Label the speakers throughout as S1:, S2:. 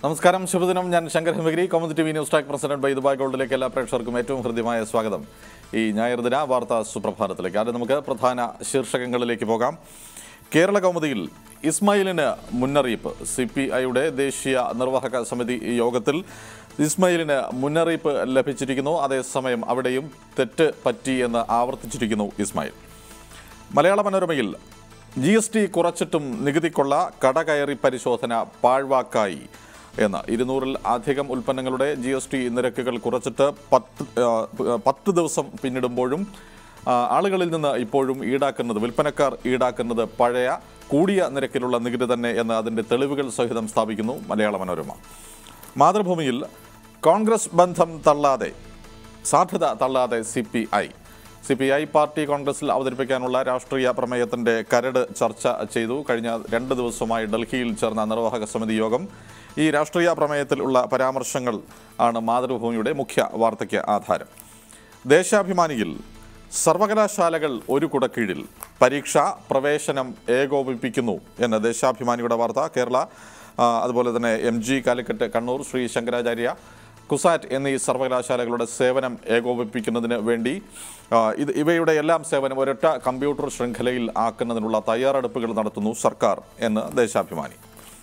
S1: നമസ്കാരം ശുഭദിനം ഞാൻ Shankar Himagiri Komathi T V news talk president by Dubai ഗോൾഡിലേക്ക് എല്ലാ പ്രേക്ഷകർക്കും ഏറ്റവും ഹൃദ്യമായ സ്വാഗതം ഈ ഞായർ ദിന വാർത്താ സുപ്രഭാതത്തിലേക്ക് ആദ്യം നമുക്ക് പ്രധാന ശീർഷകങ്ങളിലേക്ക് പോകാം കേരള കൗമുദിയിൽ ഇസ്മായിലിന് മുന്നറിയിപ്പ് സി പി ഐയുടെ ദേശീയ നിർവാഹക സമിതി യോഗത്തിൽ ഇസ്മായിലിന് മുന്നറിയിപ്പ് ലഭിച്ചിരിക്കുന്നു അതേസമയം അവിടെയും തെറ്റ് പറ്റി എന്ന് ആവർത്തിച്ചിരിക്കുന്നു ഇസ്മായിൽ മലയാള മനോരമയിൽ ജി എസ് ടി കുറച്ചിട്ടും നികുതിക്കൊള്ള കടകയറി പരിശോധന പാഴ്വാക്കായി എന്ന് ഇരുന്നൂറിൽ അധികം ഉൽപ്പന്നങ്ങളുടെ ജി എസ് ടി നിരക്കുകൾ കുറച്ചിട്ട് പത്ത് ആ, പത്ത് ദിവസം പിന്നിടുമ്പോഴും ആ, ആളുകളിൽ നിന്ന് ഇപ്പോഴും ഈടാക്കുന്നത് വിൽപ്പനക്കാർ ഈടാക്കുന്നത് പഴയ കൂടിയ നിരക്കിലുള്ള നികുതി തന്നെ എന്ന് അതിൻ്റെ തെളിവുകൾ സഹിതം സ്ഥാപിക്കുന്നു മലയാള മനോരമ മാതൃഭൂമിയിൽ കോൺഗ്രസ് ബന്ധം തള്ളാതെ സാധ്യത തള്ളാതെ C P I C P I party കോൺഗ്രസിൽ അവതരിപ്പിക്കാനുള്ള രാഷ്ട്രീയ പ്രമേയത്തിന്റെ കരട് ചർച്ച ചെയ്തു കഴിഞ്ഞ രണ്ട് ദിവസമായി ഡൽഹിയിൽ ചേർന്ന നിർവാഹക സമിതി യോഗം ഈ രാഷ്ട്രീയ പ്രമേയത്തിൽ ഉള്ള പരാമർശങ്ങൾ ആണ് മാതൃഭൂമിയുടെ മുഖ്യ വാർത്തയ്ക്ക് ആധാരം ദേശാഭിമാനിയിൽ സർവകലാശാലകൾ ഒരു കുടക്കീഴിൽ പരീക്ഷ പ്രവേശനം ഏകോപിപ്പിക്കുന്നു എന്ന ദേശാഭിമാനിയുടെ വാർത്ത കേരള ആ, അതുപോലെ തന്നെ എം ജി കാലിക്കറ്റ് കണ്ണൂർ ശ്രീ ശങ്കരാചാര്യ കുസാറ്റ് എന്നീ സർവകലാശാലകളുടെ സേവനം ഏകോപിപ്പിക്കുന്നതിന് വേണ്ടി ആ, ഇത് ഇവയുടെ എല്ലാം സേവനം ഒരൊറ്റ കമ്പ്യൂട്ടർ ശൃംഖലയിൽ ആക്കുന്നതിനുള്ള തയ്യാറെടുപ്പുകൾ നടത്തുന്നു സർക്കാർ എന്ന് ദേശാഭിമാനി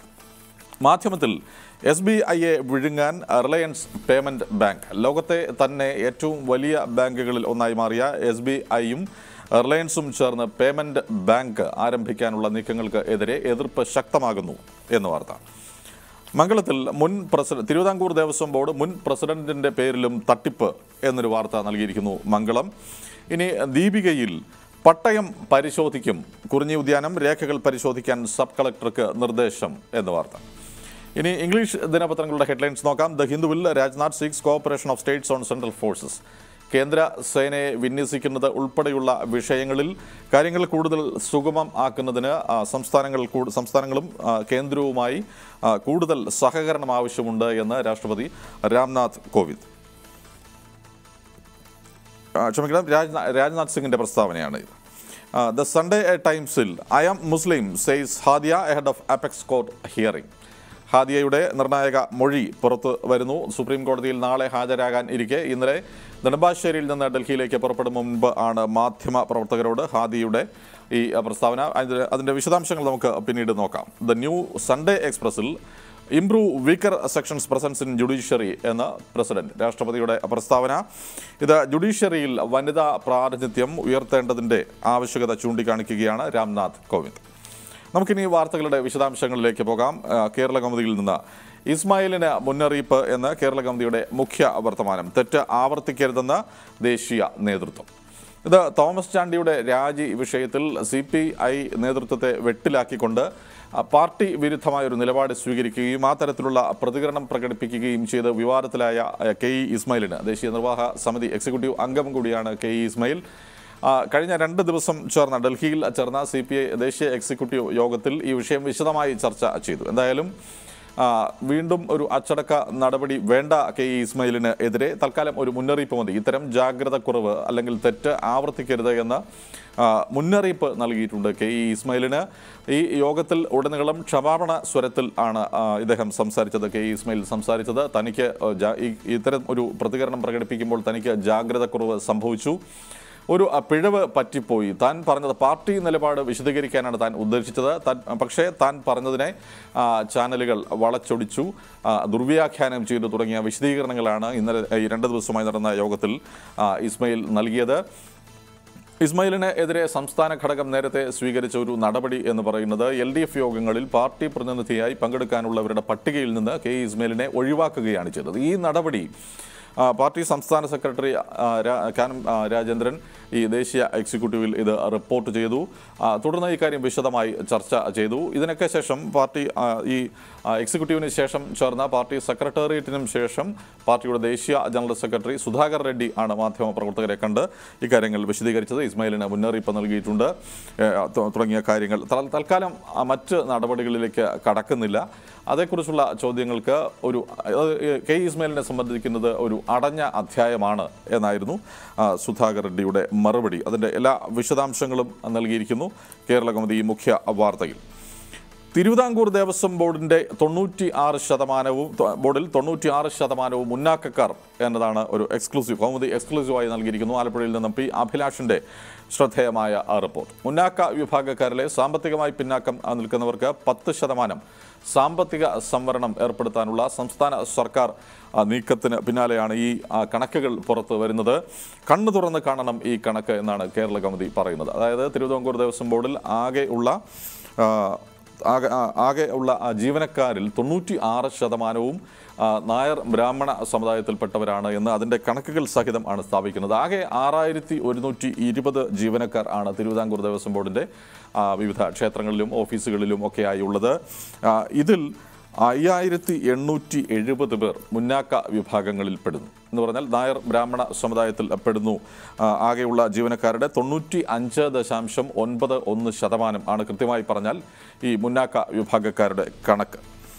S1: മാധ്യമത്തിൽ എസ് ബി ഐയെ വിഴുങ്ങാൻ റിലയൻസ് പേയ്മെന്റ് ബാങ്ക് ലോകത്തെ തന്നെ ഏറ്റവും വലിയ ബാങ്കുകളിൽ ഒന്നായി മാറിയ എസ് ബി ഐയും റിലയൻസും ചേർന്ന് പേയ്മെന്റ് ബാങ്ക് ആരംഭിക്കാനുള്ള നീക്കങ്ങൾക്ക് എതിരെ എതിർപ്പ് ശക്തമാകുന്നു എന്ന് വാർത്ത മംഗളത്തിൽ മുൻ പ്രസിഡന്റ് തിരുവിതാംകൂർ ദേവസ്വം ബോർഡ് മുൻ പ്രസിഡന്റിന്റെ പേരിലും തട്ടിപ്പ് എന്നൊരു വാർത്ത നൽകിയിരിക്കുന്നു മംഗളം ഇനി ദീപികയിൽ പട്ടയം പരിശോധിക്കും കുറിഞ്ഞി ഉദ്യാനം രേഖകൾ പരിശോധിക്കാൻ സബ് കളക്ടർക്ക് നിർദ്ദേശം എന്ന് വാർത്ത ഇനി ഇംഗ്ലീഷ് ദിനപത്രങ്ങളുടെ ഹെഡ്ലൈൻസ് നോക്കാം ദ ഹിന്ദുവിൽ Rajnath seeks cooperation of states on central forces കേന്ദ്ര സേനയെ വിന്യസിക്കുന്നത് ഉൾപ്പെടെയുള്ള വിഷയങ്ങളിൽ കാര്യങ്ങൾ കൂടുതൽ സുഗമം ആക്കുന്നതിന് ആ, സംസ്ഥാനങ്ങൾ കൂടു- സംസ്ഥാനങ്ങളും ആ, കേന്ദ്രവുമായി ആ, കൂടുതൽ സഹകരണം ആവശ്യമുണ്ട് എന്ന് രാഷ്ട്രപതി രാംനാഥ് കോവിന്ദ് ആ, ക്ഷമിക്കണം രാജ്നാ രാജ്നാഥ് സിംഗിന്റെ പ്രസ്താവനയാണ് ഇത് ദ സൺഡേ ടൈംസിൽ I am Muslim says Hadiya ahead of apex court hearing ഹാദിയയുടെ നിർണായക മൊഴി പുറത്തു വരുന്നു സുപ്രീം കോടതിയിൽ നാളെ ഹാജരാകാൻ ഇരിക്കെ ഇന്നലെ നെടുമ്പാശ്ശേരിയിൽ നിന്ന് ഡൽഹിയിലേക്ക് പുറപ്പെടും മുൻപ് ആണ് മാധ്യമ പ്രവർത്തകരോട് ഹാദിയയുടെ ഈ അഹ്, പ്രസ്താവന അതിന്റെ അതിന്റെ വിശദാംശങ്ങൾ നമുക്ക് പിന്നീട് നോക്കാം ദ ന്യൂ സൺഡേ എക്സ്പ്രസിൽ improve weaker sections presence in judiciary എന്ന പ്രസിഡന്റ് രാഷ്ട്രപതിയുടെ പ്രസ്താവന ഇത് ജുഡീഷ്യറിയിൽ വനിതാ പ്രാതിനിധ്യം ഉയർത്തേണ്ടതിന്റെ ആവശ്യകത ചൂണ്ടിക്കാണിക്കുകയാണ് രാംനാഥ് കോവിന്ദ് നമുക്കിനി വാർത്തകളുടെ വിശദാംശങ്ങളിലേക്ക് പോകാം ആ, കേരള കൗമുദിയിൽ നിന്ന് ഇസ്മായിലിന് മുന്നറിയിപ്പ് എന്ന് കേരള കൗമുദിയുടെ മുഖ്യ വർത്തമാനം തെറ്റ് ആവർത്തിക്കരുതെന്ന് ദേശീയ നേതൃത്വം ഇത് തോമസ് ചാണ്ടിയുടെ രാജി വിഷയത്തിൽ സി പി ഐ നേതൃത്വത്തെ വെട്ടിലാക്കിക്കൊണ്ട് ആ, പാർട്ടി വിരുദ്ധമായ ഒരു നിലപാട് സ്വീകരിക്കുകയും ആ തരത്തിലുള്ള പ്രതികരണം പ്രകടിപ്പിക്കുകയും ചെയ്ത് വിവാദത്തിലായ ആ, കെ ഇ ഇസ്മായിലിന് ദേശീയ നിർവാഹക സമിതി എക്സിക്യൂട്ടീവ് അംഗം കൂടിയാണ് കെ ഇ ഇസ്മായിൽ ആ, കഴിഞ്ഞ രണ്ട് ദിവസം ചേർന്ന ഡൽഹിയിൽ ചേർന്ന സി പി ഐ ദേശീയ എക്സിക്യൂട്ടീവ് യോഗത്തിൽ ഈ വിഷയം വിശദമായി ചർച്ച ചെയ്തു എന്തായാലും ആ, വീണ്ടും ഒരു അച്ചടക്ക നടപടി വേണ്ട കെ ഇ ഇസ്മയിലിന് എതിരെ തൽക്കാലം ഒരു മുന്നറിയിപ്പ് മതി ഇത്തരം ജാഗ്രത കുറവ് അല്ലെങ്കിൽ തെറ്റ് ആവർത്തിക്കരുത് എന്ന് ആ, മുന്നറിയിപ്പ് നൽകിയിട്ടുണ്ട് കെ ഇ ഇസ്മയിലിന് ഈ യോഗത്തിൽ ഉടനീളം ക്ഷമാപണ സ്വരത്തിൽ ആണ് ആ, ഇദ്ദേഹം സംസാരിച്ചത് കെ ഇ ഇസ്മയിൽ സംസാരിച്ചത് തനിക്ക് ആ, ജാ- ഈ- ഇത്തരം ഒരു പ്രതികരണം പ്രകടിപ്പിക്കുമ്പോൾ തനിക്ക് ജാഗ്രത കുറവ് സംഭവിച്ചു ഒരു അ, പിഴവ് പറ്റിപ്പോയി താൻ പറഞ്ഞത് പാർട്ടി നിലപാട് വിശദീകരിക്കാനാണ് താൻ ഉദ്ദേശിച്ചത് താൻ പക്ഷേ താൻ പറഞ്ഞതിനെ ആ, ചാനലുകൾ വളച്ചൊടിച്ചു ആ, ദുർവ്യാഖ്യാനം ചെയ്തു തുടങ്ങിയ വിശദീകരണങ്ങളാണ് ഇന്നലെ ഈ രണ്ട് ദിവസമായി നടന്ന യോഗത്തിൽ ആ, ഇസ്മയിൽ നൽകിയത് ഇസ്മായിലിന് എതിരെ സംസ്ഥാന ഘടകം നേരത്തെ സ്വീകരിച്ച ഒരു നടപടി എന്ന് പറയുന്നത് എൽ ഡി എഫ് യോഗങ്ങളിൽ പാർട്ടി പ്രതിനിധിയായി പങ്കെടുക്കാനുള്ളവരുടെ പട്ടികയിൽ നിന്ന് കെ ഇ ഇസ്മായിലിനെ ഒഴിവാക്കുകയാണ് ചെയ്തത് ഈ നടപടി ആ, പാർട്ടി സംസ്ഥാന സെക്രട്ടറി ആ, രാ- കാനം ആ, രാജേന്ദ്രൻ ഈ ദേശീയ എക്സിക്യൂട്ടീവിൽ ഇത് റിപ്പോർട്ട് ചെയ്തു ആ, തുടർന്ന് ഇക്കാര്യം വിശദമായി ചർച്ച ചെയ്തു ഇതിനൊക്കെ ശേഷം പാർട്ടി ആ, ഈ ആ, എക്സിക്യൂട്ടീവിന് ശേഷം ചേർന്ന പാർട്ടി സെക്രട്ടേറിയറ്റിനും ശേഷം പാർട്ടിയുടെ ദേശീയ ജനറൽ സെക്രട്ടറി സുധാകർ റെഡ്ഡി ആണ് മാധ്യമ പ്രവർത്തകരെ കണ്ട് ഇക്കാര്യങ്ങൾ വിശദീകരിച്ചത് ഇസ്മായിലിന് മുന്നറിയിപ്പ് നൽകിയിട്ടുണ്ട് ഏ, തു- തുടങ്ങിയ കാര്യങ്ങൾ തൽ- തൽക്കാലം ആ, മറ്റ് നടപടികളിലേക്ക് കടക്കുന്നില്ല അതേക്കുറിച്ചുള്ള ചോദ്യങ്ങൾക്ക് ഒരു അത് കെ ഇ ഇസ്മായിലിനെ സംബന്ധിക്കുന്നത് ഒരു അടഞ്ഞ അധ്യായമാണ് എന്നായിരുന്നു ആ, സുധാകർ റെഡ്ഡിയുടെ മറുപടി അതിൻ്റെ എല്ലാ വിശദാംശങ്ങളും നൽകിയിരിക്കുന്നു കേരള കൗമുദി മുഖ്യ വാർത്തയിൽ തിരുവിതാംകൂർ ദേവസ്വം ബോർഡിന്റെ തൊണ്ണൂറ്റി ആറ് ശതമാനവും തൊ- ബോർഡിൽ തൊണ്ണൂറ്റി ആറ് ശതമാനവും മുന്നാക്കക്കാർ എന്നതാണ് ഒരു എക്സ്ക്ലൂസീവ് കൗമുദി എക്സ്ക്ലൂസീവായി നൽകിയിരിക്കുന്നു ആലപ്പുഴയിൽ നിന്നും പി അഭിലാഷിന്റെ ശ്രദ്ധേയമായ ആ റിപ്പോർട്ട് മുന്നാക്ക വിഭാഗക്കാരിലെ സാമ്പത്തികമായി പിന്നാക്കം ആ, നിൽക്കുന്നവർക്ക് പത്ത് ശതമാനം സാമ്പത്തിക സംവരണം ഏർപ്പെടുത്താനുള്ള സംസ്ഥാന സർക്കാർ ആ, നീക്കത്തിന് പിന്നാലെയാണ് ഈ ആ, കണക്കുകൾ പുറത്ത് വരുന്നത് കണ്ണു തുറന്ന് കാണണം ഈ കണക്ക് എന്നാണ് കേരള കൗമുദി പറയുന്നത് അതായത് തിരുവിതാംകൂർ ദേവസ്വം ബോർഡിൽ ആകെ ഉള്ള ആ, ആകെ ആ, ആകെ ഉള്ള ആ ജീവനക്കാരിൽ തൊണ്ണൂറ്റി ആറ് ശതമാനവും ആ, നായർ ബ്രാഹ്മണ സമുദായത്തിൽപ്പെട്ടവരാണ് എന്ന് അതിൻ്റെ കണക്കുകൾ സഹിതം ആണ് സ്ഥാപിക്കുന്നത് ആകെ ആറായിരത്തി ഒരുന്നൂറ്റി ഇരുപത് ജീവനക്കാർ ആണ് തിരുവിതാംകൂർ ദേവസ്വം ബോർഡിൻ്റെ ആ, വിവിധ ക്ഷേത്രങ്ങളിലും ഓഫീസുകളിലും ഒക്കെയായി ഉള്ളത് ആ, ഇതിൽ അയ്യായിരത്തി എണ്ണൂറ്റി എഴുപത് പേർ മുന്നാക്ക വിഭാഗങ്ങളിൽ പെടുന്നു എന്ന് പറഞ്ഞാൽ നായർ ബ്രാഹ്മണ സമുദായത്തിൽ പെടുന്നു ആ, ആകെയുള്ള ജീവനക്കാരുടെ തൊണ്ണൂറ്റി അഞ്ച് ദശാംശം ഒൻപത് ഒന്ന് ശതമാനം ആണ് കൃത്യമായി പറഞ്ഞാൽ ഈ മുന്നാക്ക വിഭാഗക്കാരുടെ കണക്ക്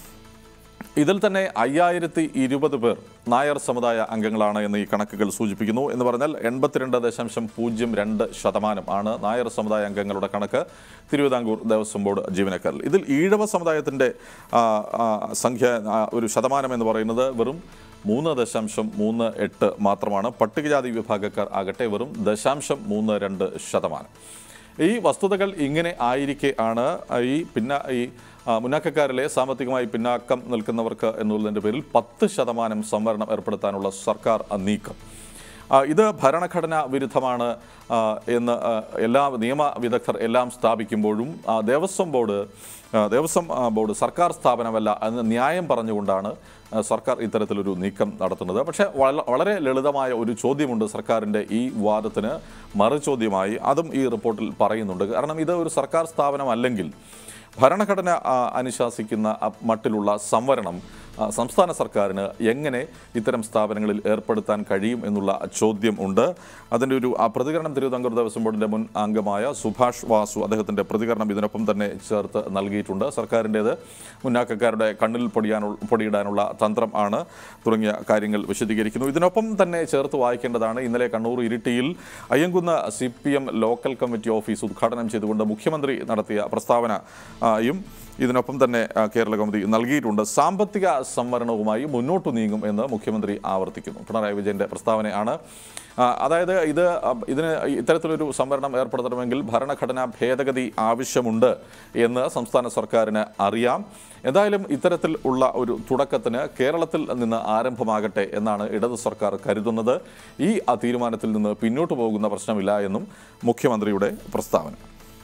S1: ഇതിൽ തന്നെ അയ്യായിരത്തി ഇരുപത് പേർ നായർ സമുദായ അംഗങ്ങളാണ് എന്ന് ഈ കണക്കുകൾ സൂചിപ്പിക്കുന്നു എന്ന് പറഞ്ഞാൽ എൺപത്തിരണ്ട് ദശാംശം പൂജ്യം രണ്ട് ശതമാനം ആണ് നായർ സമുദായ അംഗങ്ങളുടെ കണക്ക് തിരുവിതാംകൂർ ദേവസ്വം ബോർഡ് ജീവനക്കാരിൽ ഇതിൽ ഈഴവ സമുദായത്തിൻ്റെ ആ, ആ, സംഖ്യ ആ, ഒരു ശതമാനം എന്ന് പറയുന്നത് വെറും മൂന്ന് ദശാംശം മൂന്ന് എട്ട് മാത്രമാണ് പട്ടികജാതി വിഭാഗക്കാർ ആകട്ടെ വെറും ദശാംശം മൂന്ന് രണ്ട് ശതമാനം ഈ വസ്തുതകൾ ഇങ്ങനെ ആയിരിക്കെ ആണ് ഈ പിന്നെ ഈ ആ, മുന്നാക്കക്കാരിലെ സാമ്പത്തികമായി പിന്നാക്കം നിൽക്കുന്നവർക്ക് എന്നുള്ളതിൻ്റെ പേരിൽ പത്ത് ശതമാനം സംവരണം ഏർപ്പെടുത്താനുള്ള സർക്കാർ നീക്കം ആ, ഇത് ഭരണഘടനാ വിരുദ്ധമാണ് ആ, എന്ന് ആ, എല്ലാ നിയമ വിദഗ്ധർ എല്ലാം സ്ഥാപിക്കുമ്പോഴും ആ, ദേവസ്വം ബോർഡ് ആ, ദേവസ്വം ആ, ബോർഡ് സർക്കാർ സ്ഥാപനമല്ല എന്ന് ന്യായം പറഞ്ഞുകൊണ്ടാണ് ആ, സർക്കാർ ഇത്തരത്തിലൊരു നീക്കം നടത്തുന്നത് പക്ഷേ വള- വളരെ ലളിതമായ ഒരു ചോദ്യമുണ്ട് സർക്കാരിൻ്റെ ഈ വാദത്തിന് മറുചോദ്യമായി അതും ഈ റിപ്പോർട്ടിൽ പറയുന്നുണ്ട് കാരണം ഇത് ഒരു സർക്കാർ സ്ഥാപനമല്ലെങ്കിൽ ഭരണഘടന ആ, അനുശാസിക്കുന്ന അ- മട്ടിലുള്ള സംവരണം ആ, സംസ്ഥാന സർക്കാരിന് എങ്ങനെ ഇത്തരം സ്ഥാപനങ്ങളിൽ ഏർപ്പെടുത്താൻ കഴിയും എന്നുള്ള ചോദ്യം ഉണ്ട് അതിൻ്റെ ഒരു ആ പ്രതികരണം തിരുവിതാംകൂർ ദേവസ്വം ബോർഡിൻ്റെ മുൻ അംഗമായ സുഭാഷ് വാസു അദ്ദേഹത്തിൻ്റെ പ്രതികരണം ഇതിനൊപ്പം തന്നെ ചേർത്ത് നൽകിയിട്ടുണ്ട് സർക്കാരിൻ്റേത് മുന്നാക്കക്കാരുടെ കണ്ണിൽ പൊടിയാനുള്ള പൊടിയിടാനുള്ള തന്ത്രം ആണ് തുടങ്ങിയ കാര്യങ്ങൾ വിശദീകരിക്കുന്നു ഇതിനൊപ്പം തന്നെ ചേർത്ത് വായിക്കേണ്ടതാണ് ഇന്നലെ കണ്ണൂർ ഇരിട്ടിയിൽ Ayyankunnu C P M local committee office ഉദ്ഘാടനം ചെയ്തുകൊണ്ട് മുഖ്യമന്ത്രി നടത്തിയ പ്രസ്താവനയും ഇതിനൊപ്പം തന്നെ ആ, കേരള കൗമുദി നൽകിയിട്ടുണ്ട് സാമ്പത്തിക സംവരണവുമായി മുന്നോട്ട് നീങ്ങും എന്ന് മുഖ്യമന്ത്രി ആവർത്തിക്കുന്നു പിണറായി വിജയന്റെ പ്രസ്താവനയാണ് ആ, അതായത് ഇത് ആ, ഇതിന് ഇത്തരത്തിലൊരു സംവരണം ഏർപ്പെടുത്തണമെങ്കിൽ ഭരണഘടനാ ഭേദഗതി ആവശ്യമുണ്ട് എന്ന് സംസ്ഥാന സർക്കാരിന് അറിയാം എന്തായാലും ഇത്തരത്തിൽ ഉള്ള ഒരു തുടക്കത്തിന് കേരളത്തിൽ നിന്ന് ആരംഭമാകട്ടെ എന്നാണ് ഇടതു സർക്കാർ കരുതുന്നത് ഈ ആ തീരുമാനത്തിൽ നിന്ന് പിന്നോട്ട് പോകുന്ന പ്രശ്നമില്ല എന്നും മുഖ്യമന്ത്രിയുടെ പ്രസ്താവന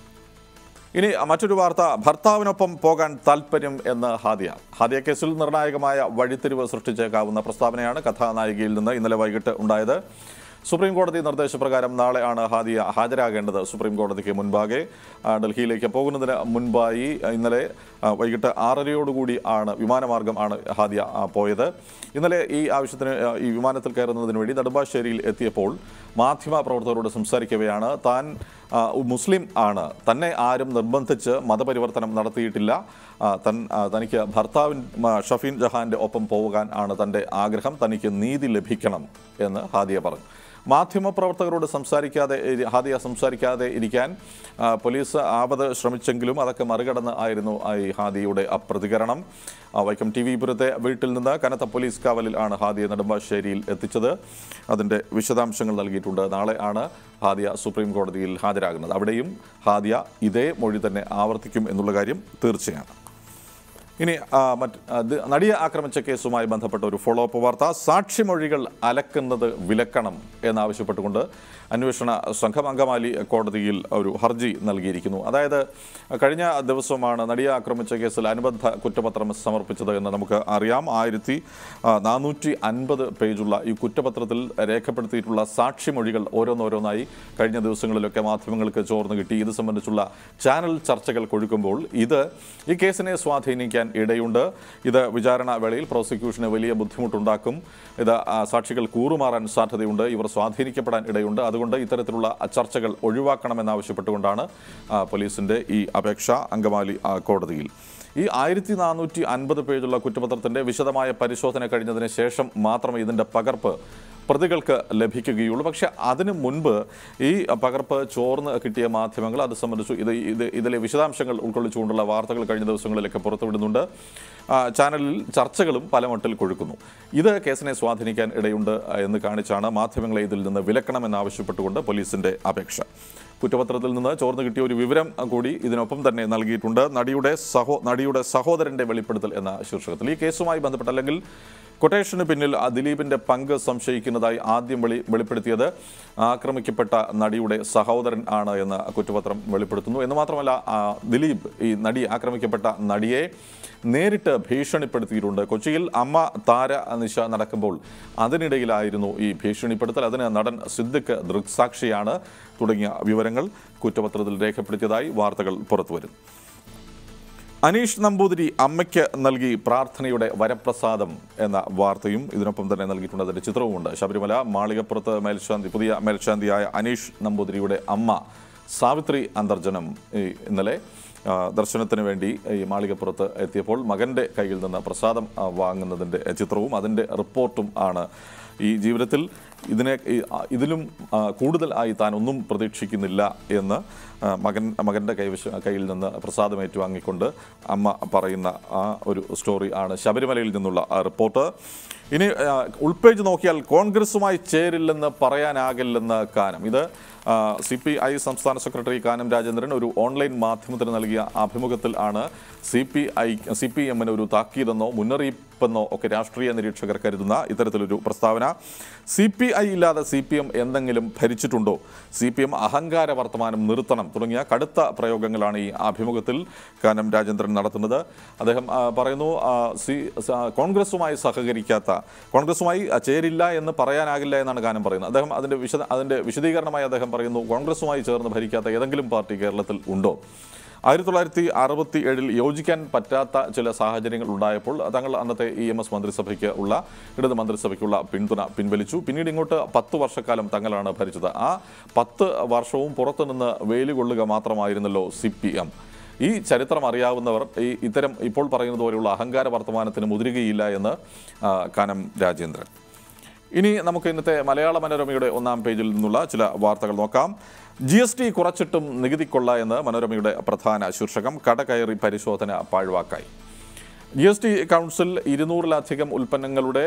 S1: ഇനി മറ്റൊരു വാർത്ത ഭർത്താവിനൊപ്പം പോകാൻ താല്പര്യം എന്ന് ഹാദിയ ഹാദിയ കേസിൽ നിർണായകമായ വഴിത്തിരിവ് സൃഷ്ടിച്ചേക്കാവുന്ന പ്രസ്താവനയാണ് കഥാനായികയിൽ നിന്ന് ഇന്നലെ വൈകിട്ട് ഉണ്ടായത് സുപ്രീം കോടതി നിർദ്ദേശപ്രകാരം നാളെയാണ് ഹാദിയ ഹാജരാകേണ്ടത് സുപ്രീം കോടതിക്ക് മുൻപാകെ ആ, ഡൽഹിയിലേക്ക് പോകുന്നതിന് മുൻപായി ആ, ഇന്നലെ ആ, വൈകിട്ട് ആറരയോടുകൂടി ആണ് വിമാനമാർഗം ആണ് ഹാദിയ ആ, പോയത് ഇന്നലെ ഈ ആവശ്യത്തിന് ആ, ഈ വിമാനത്തിൽ കയറുന്നതിന് വേണ്ടി നെടുമ്പാശ്ശേരിയിൽ എത്തിയപ്പോൾ മാധ്യമ പ്രവർത്തകരോട് സംസാരിക്കവെയാണ് താൻ ആ, മുസ്ലിം ആണ് തന്നെ ആരും നിർബന്ധിച്ച് മതപരിവർത്തനം നടത്തിയിട്ടില്ല ആ, തൻ ആ, തനിക്ക് ഭർത്താവിൻ ആ, ഷഫീൻ ജഹാന്റെ ഒപ്പം പോകാൻ ആണ് തൻ്റെ ആഗ്രഹം തനിക്ക് നീതി ലഭിക്കണം എന്ന് ഹാദിയ പറഞ്ഞു മാധ്യമപ്രവർത്തകരോട് സംസാരിക്കാതെ ഇരി- ഹാദിയ സംസാരിക്കാതെ ഇരിക്കാൻ ആ, പോലീസ് ആപത് ശ്രമിച്ചെങ്കിലും അതൊക്കെ മറികടന്ന് ആയിരുന്നു ആ ഈ ഹാദിയുടെ ആ പ്രതികരണം ആ, വൈക്കം ടി വിപുരത്തെ വീട്ടിൽ നിന്ന് കനത്ത പോലീസ് കാവലിൽ ആണ് ഹാദിയെ നെടുമ്പാശ്ശേരിയിൽ എത്തിച്ചത് അതിൻ്റെ വിശദാംശങ്ങൾ നൽകിയിട്ടുണ്ട് നാളെ ആണ് ഹാദിയ സുപ്രീം കോടതിയിൽ ഹാജരാകുന്നത് അവിടെയും ഹാദിയ ഇതേ മൊഴി തന്നെ ആവർത്തിക്കും എന്നുള്ള കാര്യം തീർച്ചയാണ് ഇനി ആ, മറ്റ് അത് നടിയെ ആക്രമിച്ച കേസുമായി ബന്ധപ്പെട്ട ഒരു ഫോളോ അപ്പ് വാർത്ത സാക്ഷിമൊഴികൾ അലക്കുന്നത് വിലക്കണം എന്നാവശ്യപ്പെട്ടുകൊണ്ട് അന്വേഷണ സംഘം അങ്കമാലി കോടതിയിൽ ഒരു ഹർജി നൽകിയിരിക്കുന്നു അതായത് കഴിഞ്ഞ ദിവസമാണ് നടിയെ ആക്രമിച്ച കേസിൽ അനുബന്ധ കുറ്റപത്രം സമർപ്പിച്ചത് എന്ന് നമുക്ക് അറിയാം ആയിരത്തി നാനൂറ്റി അൻപത് പേജുള്ള ഈ കുറ്റപത്രത്തിൽ രേഖപ്പെടുത്തിയിട്ടുള്ള സാക്ഷിമൊഴികൾ ഓരോന്നോരോന്നായി കഴിഞ്ഞ ദിവസങ്ങളിലൊക്കെ മാധ്യമങ്ങൾക്ക് ചോർന്നു കിട്ടി ഇത് സംബന്ധിച്ചുള്ള ചാനൽ ചർച്ചകൾ കൊഴുക്കുമ്പോൾ ഇത് ഈ കേസിനെ സ്വാധീനിക്കാൻ ഇടയുണ്ട് ഇത് വിചാരണ വേളയിൽ പ്രോസിക്യൂഷന് വലിയ ബുദ്ധിമുട്ടുണ്ടാക്കും ഇത് ആ, സാക്ഷികൾ കൂറുമാറാൻ സാധ്യതയുണ്ട് ഇവർ സ്വാധീനിക്കപ്പെടാൻ ഇടയുണ്ട് അതുകൊണ്ട് ഇത്തരത്തിലുള്ള ചർച്ചകൾ ഒഴിവാക്കണമെന്നാവശ്യപ്പെട്ടുകൊണ്ടാണ് ആ, പോലീസിന്റെ ഈ അപേക്ഷ അങ്കമാലി ആ, കോടതിയിൽ ഈ ആയിരത്തി നാനൂറ്റി അൻപത് പേജുള്ള കുറ്റപത്രത്തിന്റെ വിശദമായ പരിശോധന കഴിഞ്ഞതിന് ശേഷം മാത്രമേ ഇതിന്റെ പകർപ്പ് പ്രതികൾക്ക് ലഭിക്കുകയുള്ളൂ പക്ഷേ അതിനു മുൻപ് ഈ പകർപ്പ് ചോർന്ന് കിട്ടിയ മാധ്യമങ്ങൾ അത് സംബന്ധിച്ചു ഇത് ഇത് ഇതിലെ വിശദാംശങ്ങൾ ഉൾക്കൊള്ളിച്ചുകൊണ്ടുള്ള വാർത്തകൾ കഴിഞ്ഞ ദിവസങ്ങളിലൊക്കെ പുറത്തുവിടുന്നുണ്ട് ആ, ചാനലിൽ ചർച്ചകളും പല മട്ടിൽ കൊഴുക്കുന്നു ഇത് കേസിനെ സ്വാധീനിക്കാൻ ഇടയുണ്ട് എന്ന് കാണിച്ചാണ് മാധ്യമങ്ങളെ ഇതിൽ നിന്ന് വിലക്കണമെന്നാവശ്യപ്പെട്ടുകൊണ്ട് പോലീസിന്റെ അപേക്ഷ കുറ്റപത്രത്തിൽ നിന്ന് ചോർന്നു കിട്ടിയ ഒരു വിവരം കൂടി ഇതിനൊപ്പം തന്നെ നൽകിയിട്ടുണ്ട് നടിയുടെ സഹോ നടിയുടെ സഹോദരന്റെ വെളിപ്പെടുത്തൽ എന്ന ശീർഷകത്തിൽ ഈ കേസുമായി ബന്ധപ്പെട്ട് അല്ലെങ്കിൽ കൊട്ടേഷന് പിന്നിൽ ആ ദിലീപിന്റെ പങ്ക് സംശയിക്കുന്നതായി ആദ്യം വെളി വെളിപ്പെടുത്തിയത് ആക്രമിക്കപ്പെട്ട നടിയുടെ സഹോദരൻ ആണ് എന്ന് കുറ്റപത്രം വെളിപ്പെടുത്തുന്നു എന്ന് മാത്രമല്ല ആ, ദിലീപ് ഈ നടി ആക്രമിക്കപ്പെട്ട നടിയെ നേരിട്ട് ഭീഷണിപ്പെടുത്തിയിട്ടുണ്ട് കൊച്ചിയിൽ അമ്മ താര നിശ നടക്കുമ്പോൾ അതിനിടയിലായിരുന്നു ഈ ഭീഷണിപ്പെടുത്തൽ അതിന് നടൻ സിദ്ദിഖ് ദൃക്സാക്ഷിയാണ് തുടങ്ങിയ വിവരങ്ങൾ കുറ്റപത്രത്തിൽ രേഖപ്പെടുത്തിയതായി വാർത്തകൾ പുറത്തുവരും അനീഷ് നമ്പൂതിരി അമ്മയ്ക്ക് നൽകി പ്രാർത്ഥനയുടെ വരപ്രസാദം എന്ന വാർത്തയും ഇതിനൊപ്പം തന്നെ നൽകിയിട്ടുണ്ട് അതിൻ്റെ ചിത്രവുമുണ്ട് ശബരിമല മാളികപ്പുറത്ത് മേൽശാന്തി പുതിയ മേൽശാന്തിയായ അനീഷ് നമ്പൂതിരിയുടെ അമ്മ സാവിത്രി അന്തർജനം ഈ ഇന്നലെ ആ, ദർശനത്തിന് വേണ്ടി ഈ മാളികപ്പുറത്ത് എത്തിയപ്പോൾ മകൻ്റെ കയ്യിൽ നിന്ന് പ്രസാദം ആ, വാങ്ങുന്നതിൻ്റെ ചിത്രവും അതിൻ്റെ റിപ്പോർട്ടും ആണ് ഈ ജീവിതത്തിൽ ഇതിനെ ഈ- ആ, ഇതിലും ആ, കൂടുതൽ ആയി താൻ ഒന്നും പ്രതീക്ഷിക്കുന്നില്ല എന്ന് ആ, മകൻ മകൻ്റെ കൈവശ കയ്യിൽ നിന്ന് പ്രസാദം ഏറ്റുവാങ്ങിക്കൊണ്ട് അമ്മ പറയുന്ന ആ ഒരു സ്റ്റോറി ആണ് ശബരിമലയിൽ നിന്നുള്ള ആ റിപ്പോർട്ട് ഇനി ആ, ഉൾപേജ് നോക്കിയാൽ കോൺഗ്രസുമായി ചേരില്ലെന്ന് പറയാനാകില്ലെന്ന് കാനം ഇത് സി പി ഐ സംസ്ഥാന സെക്രട്ടറി കാനം രാജേന്ദ്രൻ ഒരു ഓൺലൈൻ മാധ്യമത്തിന് നൽകിയ അഭിമുഖത്തിൽ ആണ് C P I C P എമ്മിന് ഒരു താക്കീതെന്നോ മുന്നറിയിപ്പെന്നോ ഒക്കെ രാഷ്ട്രീയ നിരീക്ഷകർ കരുതുന്ന ഇത്തരത്തിലൊരു പ്രസ്താവന സി പി ഐ ഇല്ലാതെ സി പി എം എന്തെങ്കിലും ഭരിച്ചിട്ടുണ്ടോ സി പി എം അഹങ്കാര വർത്തമാനം നിർത്തണം തുടങ്ങിയ കടുത്ത പ്രയോഗങ്ങളാണ് ഈ അഭിമുഖത്തിൽ കാനം രാജേന്ദ്രൻ നടത്തുന്നത് അദ്ദേഹം ആ, പറയുന്നു ആ, സി സ- കോൺഗ്രസുമായി സഹകരിക്കാത്ത കോൺഗ്രസുമായി ആ, ചേരില്ല എന്ന് പറയാനാകില്ല എന്നാണ് കാനം പറയുന്നത് അദ്ദേഹം അതിൻ്റെ വിശദ അതിൻ്റെ വിശദീകരണമായി അദ്ദേഹം പറയുന്നു കോൺഗ്രസുമായി ചേർന്ന് ഭരിക്കാത്ത ഏതെങ്കിലും പാർട്ടി കേരളത്തിൽ ഉണ്ടോ ആയിരത്തി തൊള്ളായിരത്തി അറുപത്തി ഏഴിൽ യോജിക്കാൻ പറ്റാത്ത ചില സാഹചര്യങ്ങൾ ഉണ്ടായപ്പോൾ തങ്ങൾ അന്നത്തെ ഇ എം എസ് മന്ത്രിസഭയ്ക്ക് ഉള്ള ഇടത് മന്ത്രിസഭയ്ക്കുള്ള പിന്തുണ പിൻവലിച്ചു പിന്നീട് ഇങ്ങോട്ട് പത്ത് വർഷക്കാലം തങ്ങളാണ് ഭരിച്ചത് ആ പത്ത് വർഷവും പുറത്തുനിന്ന് വേലുകൊള്ളുക മാത്രമായിരുന്നല്ലോ സി പി എം ഈ ചരിത്രം അറിയാവുന്നവർ ഈ ഇത്തരം ഇപ്പോൾ പറയുന്നത് പോലെയുള്ള അഹങ്കാര വർത്തമാനത്തിന് മുതിരുകയില്ല എന്ന് ആ, കാനം രാജേന്ദ്രൻ ഇനി നമുക്ക് ഇന്നത്തെ മലയാള മനോരമയുടെ ഒന്നാം പേജിൽ നിന്നുള്ള ചില വാർത്തകൾ നോക്കാം ജി എസ് ടി കുറച്ചിട്ടും നികുതി കൊള്ള എന്ന് മനോരമയുടെ പ്രധാന ശീർഷകം കടകയറി പരിശോധന പാഴ്വാക്കായി ജി എസ് ടി കൗൺസിൽ ഇരുന്നൂറിലധികം ഉൽപ്പന്നങ്ങളുടെ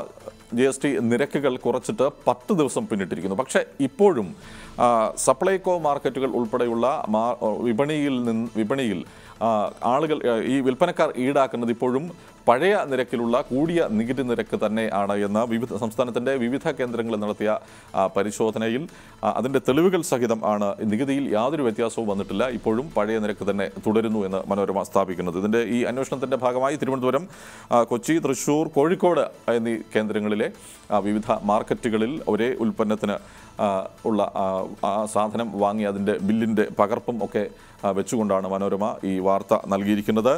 S1: ജി എസ് ടി നിരക്കുകൾ കുറച്ചിട്ട് പത്ത് ദിവസം പിന്നിട്ടിരിക്കുന്നു പക്ഷേ ഇപ്പോഴും ആ, സപ്ലൈകോ മാർക്കറ്റുകൾ ഉൾപ്പെടെയുള്ള മാ- വിപണിയിൽ നിന്ന് വിപണിയിൽ ആ, ആളുകൾ ആ, ഈ വിൽപ്പനക്കാർ ഈടാക്കുന്നത് ഇപ്പോഴും പഴയ നിരക്കിലുള്ള കൂടിയ നികുതി നിരക്ക് തന്നെയാണ് എന്ന് വിവിധ സംസ്ഥാനത്തിൻ്റെ വിവിധ കേന്ദ്രങ്ങളിൽ നടത്തിയ ആ, പരിശോധനയിൽ ആ, അതിൻ്റെ തെളിവുകൾ സഹിതം ആണ് നികുതിയിൽ യാതൊരു വ്യത്യാസവും വന്നിട്ടില്ല ഇപ്പോഴും പഴയ നിരക്ക് തന്നെ തുടരുന്നു എന്ന് മനോരമ സ്ഥാപിക്കുന്നത് ഇതിൻ്റെ ഈ അന്വേഷണത്തിൻ്റെ ഭാഗമായി തിരുവനന്തപുരം ആ, കൊച്ചി തൃശ്ശൂർ കോഴിക്കോട് എന്നീ കേന്ദ്രങ്ങളിലെ ആ, വിവിധ മാർക്കറ്റുകളിൽ ഒരേ ഉൽപ്പന്നത്തിന് ആ, ഉള്ള ആ, ആ സാധനം വാങ്ങി അതിൻ്റെ ബില്ലിൻ്റെ പകർപ്പും ഒക്കെ ആ, വെച്ചുകൊണ്ടാണ് മനോരമ ഈ വാർത്ത നൽകിയിരിക്കുന്നത്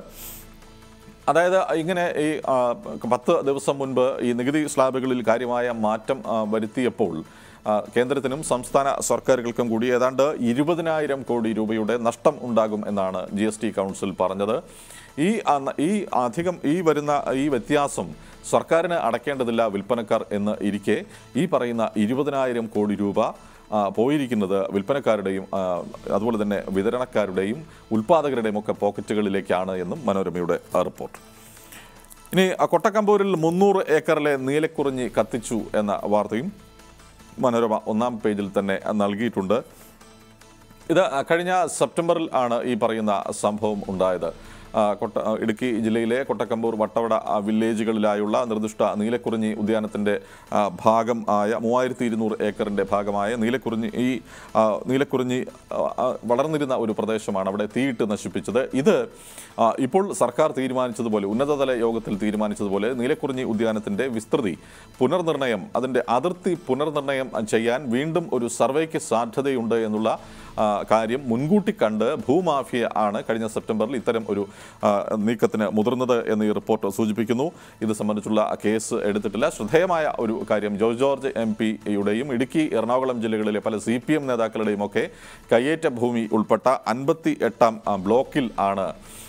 S1: അതായത് ഇങ്ങനെ ഈ ആ, പത്ത് ദിവസം മുൻപ് ഈ നികുതി സ്ലാബുകളിൽ കാര്യമായ മാറ്റം ആ, വരുത്തിയപ്പോൾ ആ, കേന്ദ്രത്തിനും സംസ്ഥാന സർക്കാരുകൾക്കും കൂടി ഏതാണ്ട് ഇരുപതിനായിരം കോടി രൂപയുടെ നഷ്ടം ഉണ്ടാകും എന്നാണ് ജി എസ് ടി കൗൺസിൽ പറഞ്ഞത് ഈ ആ, ന- ഈ അധികം ഈ വരുന്ന ഈ വ്യത്യാസം സർക്കാരിന് അടയ്ക്കേണ്ടതില്ല വിൽപ്പനക്കാർ എന്ന് ഇരിക്കെ ഈ പറയുന്ന ഇരുപതിനായിരം കോടി രൂപ ആ, പോയിരിക്കുന്നത് വിൽപ്പനക്കാരുടെയും ആ, അതുപോലെ തന്നെ വിതരണക്കാരുടെയും ഉൽപ്പാദകരുടെയും ഒക്കെ പോക്കറ്റുകളിലേക്കാണ് എന്നും മനോരമയുടെ ആ, റിപ്പോർട്ട് ഇനി ആ, കൊട്ടക്കമ്പൂരിൽ മുന്നൂറ് ഏക്കറിലെ നീലക്കുറിഞ്ഞി കത്തിച്ചു എന്ന വാർത്തയും മനോരമ ഒന്നാം പേജിൽ തന്നെ നൽകിയിട്ടുണ്ട് ഇത് കഴിഞ്ഞ സെപ്റ്റംബറിൽ ആണ് ഈ പറയുന്ന സംഭവം ഉണ്ടായത് ആ, കൊട്ട ആ, ഇടുക്കി ജില്ലയിലെ കൊട്ടക്കമ്പൂർ വട്ടവട ആ, വില്ലേജുകളിലായുള്ള നിർദ്ദിഷ്ട നീലക്കുറിഞ്ഞി ഉദ്യാനത്തിൻ്റെ ആ, ഭാഗം ആയ മൂവായിരത്തി ഇരുന്നൂറ് ഏക്കറിൻ്റെ ഭാഗമായ നീലക്കുറിഞ്ഞി ഈ ആ, നീലക്കുറിഞ്ഞി ആ, ആ, വളർന്നിരുന്ന ഒരു പ്രദേശമാണ് അവിടെ തീയിട്ട് നശിപ്പിച്ചത് ഇത് ആ, ഇപ്പോൾ സർക്കാർ തീരുമാനിച്ചതുപോലെ ഉന്നതതല യോഗത്തിൽ തീരുമാനിച്ചതുപോലെ നീലക്കുറിഞ്ഞി ഉദ്യാനത്തിൻ്റെ വിസ്തൃതി പുനർനിർണയം അതിൻ്റെ അതിർത്തി പുനർനിർണയം ചെയ്യാൻ വീണ്ടും ഒരു സർവേക്ക് സാധ്യതയുണ്ട് എന്നുള്ള ആ, കാര്യം മുൻകൂട്ടി കണ്ട് ഭൂമാഫിയ ആണ് കഴിഞ്ഞ സെപ്റ്റംബറിൽ ഇത്തരം ഒരു ആ, നീക്കത്തിന് മുതിർന്നത് എന്ന് ഈ റിപ്പോർട്ട് സൂചിപ്പിക്കുന്നു ഇത് സംബന്ധിച്ചുള്ള കേസ് എടുത്തിട്ടില്ല ശ്രദ്ധേയമായ ഒരു കാര്യം ജോർജ് ജോർജ് എം പിയുടെയും ഇടുക്കി എറണാകുളം ജില്ലകളിലെ പല സി പി എം നേതാക്കളുടെയും ഒക്കെ കയ്യേറ്റ ഭൂമി ഉൾപ്പെട്ട അൻപത്തി എട്ടാം ബ്ലോക്കിൽ ആണ്